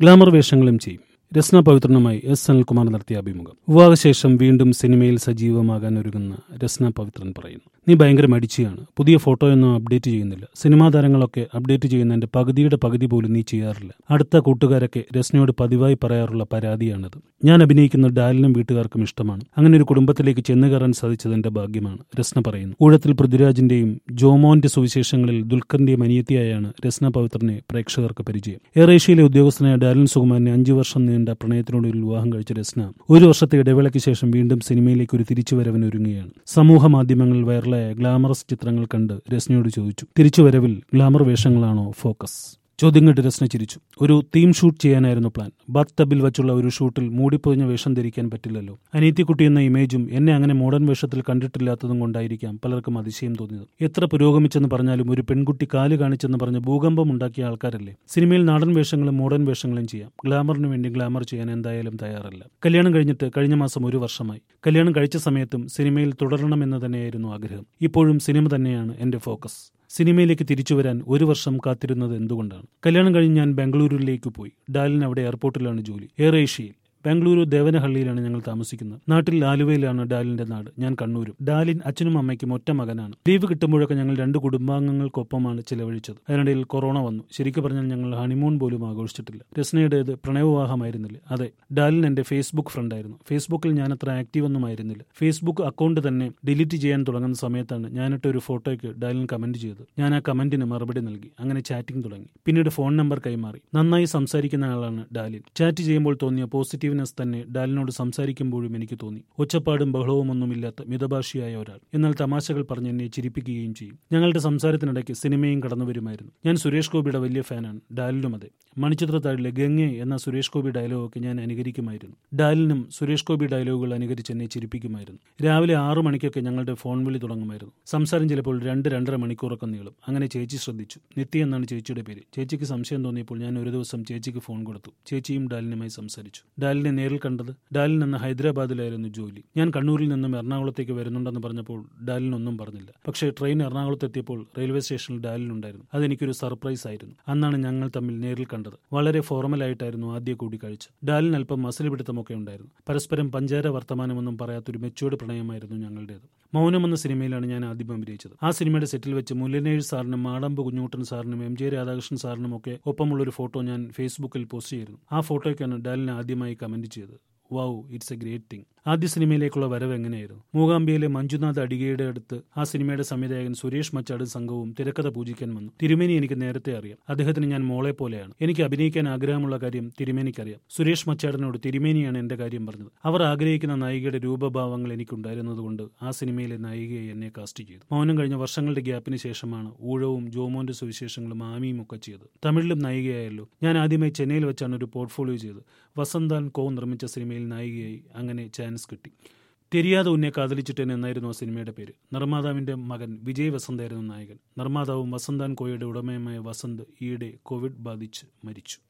glamour വേഷങ്ങളും ചെയ്യും Rasna പവിത്രനുമായി S Anilkumar നടത്തിയ അഭിമുഖം വിവാഹശേഷം വീണ്ടും സിനിമയിൽ സജീവമാകാൻ ഒരുങ്ങുന്ന രസ്ന പവിത്രൻ പറയുന്നു നീ ഭയങ്കര മടിച്ചിയാണ് പുതിയ ഫോട്ടോയൊന്നും അപ്ഡേറ്റ് ചെയ്യുന്നില്ല സിനിമാ താരങ്ങളൊക്കെ അപ്ഡേറ്റ് ചെയ്യുന്നതിന്റെ പകുതിയുടെ പകുതി പോലും നീ ചെയ്യാറില്ല അടുത്ത കൂട്ടുകാരൊക്കെ രസ്നയോട് പതിവായി പറയാറുള്ള പരാതിയാണത് ഞാൻ അഭിനയിക്കുന്ന ഡാലിനും വീട്ടുകാർക്കും ഇഷ്ടമാണ് അങ്ങനെ ഒരു കുടുംബത്തിലേക്ക് ചെന്നു കയറാൻ സാധിച്ചത് എന്റെ ഭാഗ്യമാണ് രസ്ന പറയുന്നു ഊഴത്തിൽ പൃഥ്വിരാജിന്റെയും ജോമോന്റെ സുവിശേഷങ്ങളിൽ ദുൽഖറിന്റെയും അനിയത്തിയായാണ് രസ്ന പവിത്രനെ പ്രേക്ഷകർക്ക് പരിചയം എയർ ഏഷ്യയിലെ ഉദ്യോഗസ്ഥനായ ഡാലിൻ സുകുമാരനെ അഞ്ചു വർഷം നീണ്ട പ്രണയത്തിനൊടുവിൽ വിവാഹം കഴിച്ച രസ്ന ഒരു വർഷത്തെ ഇടവേളയ്ക്ക് ശേഷം വീണ്ടും സിനിമയിലേക്ക് ഒരു തിരിച്ചുവരവിന് ഒരുങ്ങുകയാണ് സമൂഹ മാധ്യമങ്ങളിൽ വൈറലായ ഗ്ലാമറസ് ചിത്രങ്ങൾ കണ്ട് രസ്നയോട് ചോദിച്ചു തിരിച്ചുവരവിൽ ഗ്ലാമർ വേഷങ്ങളാണോ ഫോക്കസ് ചോദ്യം കേട്ട് രസ്ന ചിരിച്ചു ഒരു തീം ഷൂട്ട് ചെയ്യാനായിരുന്നു പ്ലാൻ ബാത്ത് ടബിൽ വെച്ചുള്ള ഒരു ഷൂട്ടിൽ മൂടിപ്പൊതിഞ്ഞ വേഷം ധരിക്കാൻ പറ്റില്ലല്ലോ അനീത്തിക്കുട്ടി എന്ന ഇമേജും എന്നെ അങ്ങനെ മോഡേൺ വേഷത്തിൽ കണ്ടിട്ടില്ലാത്തതും കൊണ്ടായിരിക്കാം പലർക്കും അതിശയം തോന്നിയത് എത്ര പുരോഗമിച്ചെന്ന് പറഞ്ഞാലും ഒരു പെൺകുട്ടി കാല് കാണിച്ചെന്ന് പറഞ്ഞ് ഭൂകമ്പം ഉണ്ടാക്കിയ ആൾക്കാരല്ലേ സിനിമയിൽ നാടൻ വേഷങ്ങളും മോഡേൺ വേഷങ്ങളും ചെയ്യാം ഗ്ലാമറിന് വേണ്ടി ഗ്ലാമർ ചെയ്യാൻ എന്തായാലും തയ്യാറല്ല കല്യാണം കഴിഞ്ഞിട്ട് കഴിഞ്ഞ മാസം ഒരു വർഷമായി കല്യാണം കഴിച്ച സമയത്തും സിനിമയിൽ തുടരണമെന്ന് തന്നെയായിരുന്നു ആഗ്രഹം ഇപ്പോഴും സിനിമ തന്നെയാണ് എന്റെ ഫോക്കസ് സിനിമയിലേക്ക് തിരിച്ചു വരാൻ ഒരു വർഷം കാത്തിരുന്നത് എന്തുകൊണ്ടാണ് കല്യാണം കഴിഞ്ഞ് ഞാൻ ബാംഗ്ലൂരിലേക്ക് പോയി ഡാലിന് അവിടെ എയർപോർട്ടിലാണ് ജോലി എയർ ഏഷ്യയിൽ ബാംഗ്ലൂരു ദേവനഹള്ളിയിലാണ് ഞങ്ങൾ താമസിക്കുന്നത് നാട്ടിൽ ആലുവയിലാണ് ഡാലിന്റെ നാട് ഞാൻ കണ്ണൂരും ഡാലിൻ അച്ഛനും അമ്മയ്ക്കും ഒറ്റ മകനാണ് ലീവ് കിട്ടുമ്പോഴൊക്കെ ഞങ്ങൾ രണ്ട് കുടുംബാംഗങ്ങൾക്കൊപ്പമാണ് ചിലവഴിച്ചത് അതിനിടയിൽ കൊറോണ വന്നു ശരിക്കും പറഞ്ഞാൽ ഞങ്ങൾ ഹണിമൂൺ പോലും ആഘോഷിച്ചിട്ടില്ല രസ്നയുടേത് പ്രണയവിവാഹമായിരുന്നില്ല അതെ ഡാലിൻ എന്റെ ഫേസ്ബുക്ക് ഫ്രണ്ടായിരുന്നു ഫേസ്ബുക്കിൽ ഞാൻ അത്ര ആക്റ്റീവ് ഒന്നും ആയിരുന്നില്ല ഫേസ്ബുക്ക് അക്കൗണ്ട് തന്നെ ഡിലീറ്റ് ചെയ്യാൻ തുടങ്ങുന്ന സമയത്താണ് ഞാനിട്ട ഒരു ഫോട്ടോയ്ക്ക് ഡാലിൻ കമന്റ് ചെയ്തത് ഞാൻ ആ കമന്റിന് മറുപടി നൽകി അങ്ങനെ ചാറ്റിംഗ് തുടങ്ങി പിന്നീട് ഫോൺ നമ്പർ കൈമാറി നന്നായി സംസാരിക്കുന്ന ആളാണ് ഡാലിൻ ചാറ്റ് ചെയ്യുമ്പോൾ തോന്നിയ പോസിറ്റീവ് പോസിറ്റീവ്നെസ് തന്നെ ഡാലിനോട് സംസാരിക്കുമ്പോഴും എനിക്ക് തോന്നി ഒച്ചപ്പാടും ബഹളവും ഒന്നുമില്ലാത്ത മിതഭാഷിയായ ഒരാൾ എന്നാൽ തമാശകൾ പറഞ്ഞ് എന്നെ ചിരിപ്പിക്കുകയും ചെയ്യും ഞങ്ങളുടെ സംസാരത്തിനിടയ്ക്ക് സിനിമയും കടന്നു വരുമായിരുന്നു ഞാൻ സുരേഷ് ഗോപിയുടെ വലിയ ഫാനാണ് ഡാലിനും അതെ മണിച്ചിത്രത്താഴിലെ ഗംഗെ എന്ന സുരേഷ് ഗോപി ഡയലോഗൊക്കെ ഞാൻ അനുകരിക്കുമായിരുന്നു ഡാലിനും സുരേഷ് ഗോപി ഡയലോഗുകൾ അനുകരിച്ച് എന്നെ ചിരിപ്പിക്കുമായിരുന്നു രാവിലെ ആറു മണിക്കൊക്കെ ഞങ്ങളുടെ ഫോൺ വിളി തുടങ്ങുമായിരുന്നു സംസാരം ചിലപ്പോൾ രണ്ട് രണ്ടര മണിക്കൂറൊക്കെ നീളും അങ്ങനെ ചേച്ചി ശ്രദ്ധിച്ചു നിത്യ എന്നാണ് ചേച്ചിയുടെ പേര് ചേച്ചിക്ക് സംശയം തോന്നിയപ്പോൾ ഞാൻ ഒരു ദിവസം ചേച്ചിക്ക് ഫോൺ കൊടുത്തു ചേച്ചിയും ഡാലിനുമായി സംസാരിച്ചു ഡാലിനെ നേരിൽ കണ്ടത് ഡാലിൻ എന്ന ഹൈദരാബാദിലായിരുന്നു ജോലി ഞാൻ കണ്ണൂരിൽ നിന്നും എറണാകുളത്തേക്ക് വരുന്നുണ്ടെന്ന് പറഞ്ഞപ്പോൾ ഡാലിൻ ഒന്നും പറഞ്ഞില്ല പക്ഷേ ട്രെയിൻ എറണാകുളത്ത് എത്തിയപ്പോൾ റെയിൽവേ സ്റ്റേഷനിൽ ഡാലിൻ ഉണ്ടായിരുന്നു അതെനിക്കൊരു സർപ്രൈസ് ആയിരുന്നു അന്നാണ് ഞങ്ങൾ തമ്മിൽ നേരിൽ കണ്ടത് വളരെ ഫോർമലായിട്ടായിരുന്നു ആദ്യ കൂടിക്കാഴ്ച ഡാലിൻ അല്പം മസിൽ പിടുത്തമൊക്കെ ഉണ്ടായിരുന്നു പരസ്പരം പഞ്ചാര വർത്തമാനമൊന്നും പറയാത്തൊരു മെച്ചൂർഡ് പ്രണയമായിരുന്നു ഞങ്ങളുടേത് മൗനം എന്ന സിനിമയിലാണ് ഞാൻ ആദ്യം അഭിനയിച്ചത് ആ സിനിമയുടെ സെറ്റിൽ വെച്ച് മുല്ലനേഴ് സാറിനും മാടമ്പ് കുഞ്ഞൂട്ടൻ സാറിനും എം ജെ രാധാകൃഷ്ണൻ സാറിനും ഒക്കെ ഒപ്പമുള്ള ഒരു ഫോട്ടോ ഞാൻ ഫേസ്ബുക്കിൽ പോസ്റ്റ് ചെയ്തിരുന്നു ആ ഫോട്ടോയ്ക്കാണ് ഡാലിന് ആദ്യമായി കമന്റ് ചെയ്തത് wow it's a great thing ആദ്യ സിനിമയിലേക്കുള്ള വരവ് എങ്ങനെയായിരുന്നു മൂകാംബിയയിലെ മഞ്ജുനാഥ് അടികയുടെ അടുത്ത് ആ സിനിമയുടെ സംവിധായകൻ സുരേഷ് മച്ചാട് സംഘവും തിരക്കഥ പൂജിക്കാൻ വന്നു തിരുമേനി എനിക്ക് നേരത്തെ അറിയാം അദ്ദേഹത്തിന് ഞാൻ മോളെ പോലെയാണ് എനിക്ക് അഭിനയിക്കാൻ ആഗ്രഹമുള്ള കാര്യം തിരുമേനിക്കറിയാം സുരേഷ് മച്ചാടിനോട് തിരുമേനിയാണ് എന്റെ കാര്യം പറഞ്ഞത് അവർ ആഗ്രഹിക്കുന്ന നായികയുടെ രൂപഭാവങ്ങൾ എനിക്കുണ്ടായിരുന്നതുകൊണ്ട് ആ സിനിമയിലെ നായികയെ എന്നെ കാസ്റ്റ് ചെയ്തു മൗനം കഴിഞ്ഞ വർഷങ്ങളുടെ ഗ്യാപ്പിന് ശേഷമാണ് ഊഴവും ജോമോന്റെ സുവിശേഷങ്ങളും ആമിയും ഒക്കെ ചെയ്തത് തമിഴിലും നായികയായല്ലോ ഞാൻ ആദ്യമായി ചെന്നൈയിൽ വെച്ചാണ് ഒരു പോർട്ട്ഫോളിയോ ചെയ്തത് വസന്താൻ കോ നിർമ്മിച്ച സിനിമയിൽ നായികയായി അങ്ങനെ ചാൻസ് കിട്ടി തെരിയാതെ ഉന്നെ കാതലിച്ചിട്ടൻ എന്നായിരുന്നു ആ സിനിമയുടെ പേര് നിർമ്മാതാവിന്റെ മകൻ വിജയ് വസന്തായിരുന്നു നായകൻ നിർമ്മാതാവും വസന്താൻ കോയുടെ ഉടമയുമായ വസന്ത് ഈയിടെ കോവിഡ് ബാധിച്ച് മരിച്ചു